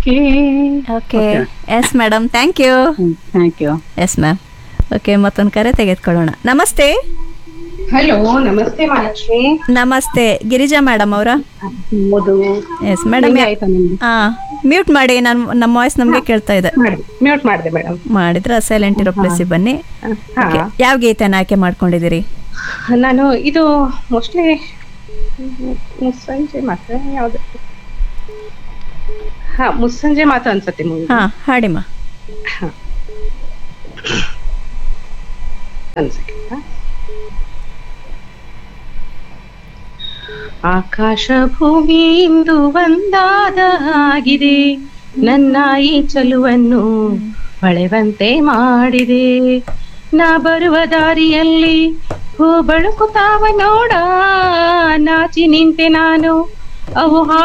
Okay okay Okay. Yes madam thank you thank you yes ma'am okay ಮತ್ತೊಂದು ಕರೆ ತೆಗೆದುಕೊಳ್ಳೋಣ ನಮಸ್ತೆ ಹಲೋ ನಮಸ್ತೆ ಮಹಾಲಕ್ಷ್ಮಿ ನಮಸ್ತೆ ಗಿರಿಜಾ ಮೇಡಮ್ ಅವರ ಹೌದು ಎಸ್ ಮೇಡಮ್ ಹೆಂಗೆ ಆಯ್ತಾ ನಿಮ್ದು ಹಾಂ ಮ್ಯೂಟ್ ಮಾಡಿ ನಾನು ನಮ್ಮ ವಾಯ್ಸ್ ನಮಗೆ ಕೇಳ್ತಾ ಇದೆ ಮಾಡಿ ಮ್ಯೂಟ್ ಮಾಡಿದೆ ಮೇಡಮ್ ಮಾಡಿದ್ರೆ ಸೈಲೆಂಟ್ ಇರೋ ಪ್ಲೇಸಿಗೆ ಬನ್ನಿ ಹಾ Okay. ಯಾವ ಗೀತೆನ ಆಯ್ಕೆ ಮಾಡ್ಕೊಂಡಿದ್ದೀರಿ ನಾನು ಇದು ಮೋಸ್ಟ್ಲಿ ಮುಸ್ಸಂಜೆ ಮಾತ್ರ ಯಾವ್ದು ಹಾ ಮುಸ್ಸಂಜೆ ಮಾತು ಅನ್ಸತ್ತೆ ಮೂವಿ ಹಾ ಹಾಡಿಮ್ಮ ಅನ್ಸಕ್ಕೆ ಆಕಾಶ ಭೂಮಿ ಇಂದು ಒಂದಾದ ಹಾಗಿದೆ ನನ್ನ ಈ ಚಲುವನ್ನು ಹೊಳೆವಂತೆ ಮಾಡಿದೆ ನಾ ಬರುವ ದಾರಿಯಲ್ಲಿ ಹೂ ಬಳುಕುತ್ತಾವ ನೋಡ ನಾಚಿ ನಿಂತೆ ನಾನು ಅವು